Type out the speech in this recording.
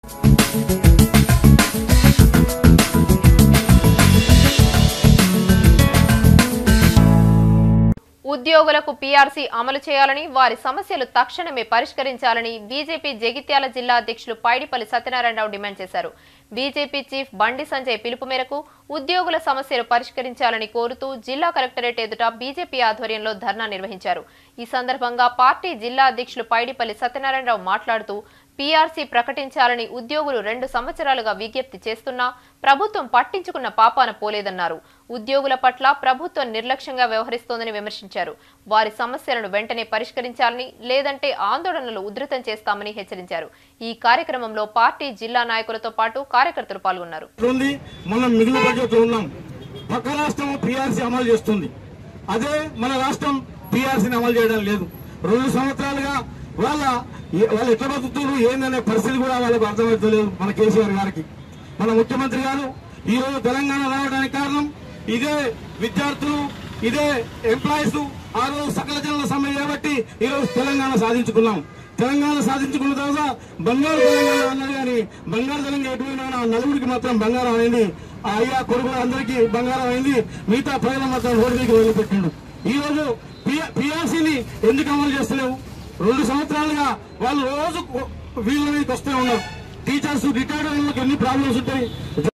ఉద్యోగులకు పీఆర్సీ అమలు చేయాలని వారి సమస్యలు తక్షణమే పరిష్కరించాలని బీజేపీ జగిత్యాల జిల్లా అధ్యక్షులు పైడిపల్లి సత్యనారాయణరావు డిమాండ్ చేశారు బీజేపీ చీఫ్ బండి సంజయ్ పిలుపు మేరకు ఉద్యోగుల సమస్యలు పరిష్కరించాలని కోరుతూ జిల్లా కలెక్టరేట్ ఎదుట బీజేపీ ఆధ్వర్యంలో ధర్నా నిర్వహించారు ఈ సందర్భంగా పార్టీ జిల్లా అధ్యక్షులు పైడిపల్లి సత్యనారాయణరావు మాట్లాడుతూ పీఆర్సీ ప్రకటించాలని ఉద్యోగులు రెండు సంవత్సరాలుగా విజ్ఞప్తి చేస్తున్నా ప్రభుత్వం పట్టించుకున్న పాపాన పోలేదన్నారు ఉద్యోగుల పట్ల ప్రభుత్వం నిర్లక్ష్యంగా వ్యవహరిస్తోందని విమర్శించారు వారి సమస్యలను వెంటనే పరిష్కరించాలని లేదంటే ఆందోళనలు ఉధృతం చేస్తామని హెచ్చరించారు ఈ కార్యక్రమంలో పార్టీ జిల్లా నాయకులతో పాటు కార్యకర్తలు పాల్గొన్నారు ఉంది మనం మిగులు బడ్జెట్ ఉన్నాం పక్క రాష్ట్రం పీఆర్సీ అమలు చేస్తుంది అదే మన రాష్ట్రం పీఆర్సీని అమలు చేయడం లేదు రెండు సంవత్సరాలుగా వాళ్ళ వాళ్ళు ఎట్లా బతుకుతున్నారు ఏందనే పరిస్థితి కూడా వాళ్ళకు అర్థమవుతలేదు మన కేసీఆర్ గారికి మన ముఖ్యమంత్రి గారు ఈ రోజు తెలంగాణ రావడానికి కారణం ఇదే విద్యార్థులు ఇదే ఎంప్లాయీస్ ఆ రోజు సకల జనుల సమ్మె కాబట్టి ఈ రోజు తెలంగాణ సాధించుకున్నాం తెలంగాణ సాధించుకున్న తర్వాత బంగారు తెలంగాణ అన్నది కానీ బంగారు తెలంగాణ ఎటువైనా ఆ నలుగురికి మాత్రం బంగారం అయింది ఆ అయ్యా కొడుకులు అందరికీ బంగారం అయింది మిగతా ప్రజలు మాత్రం రోడ్డు మీదకి వదిలిపెట్టిండు ఈ రోజు పిఆర్సీని ఎందుకు అమలు చేస్తలేవు రెండు సంవత్సరాలుగా వాళ్ళు రోజు వీళ్ళ మీదకి వస్తూ ఉన్నారు టీచర్స్ రిటైర్డ్ వాళ్ళకి ఎన్ని ప్రాబ్లమ్స్ ఉంటాయి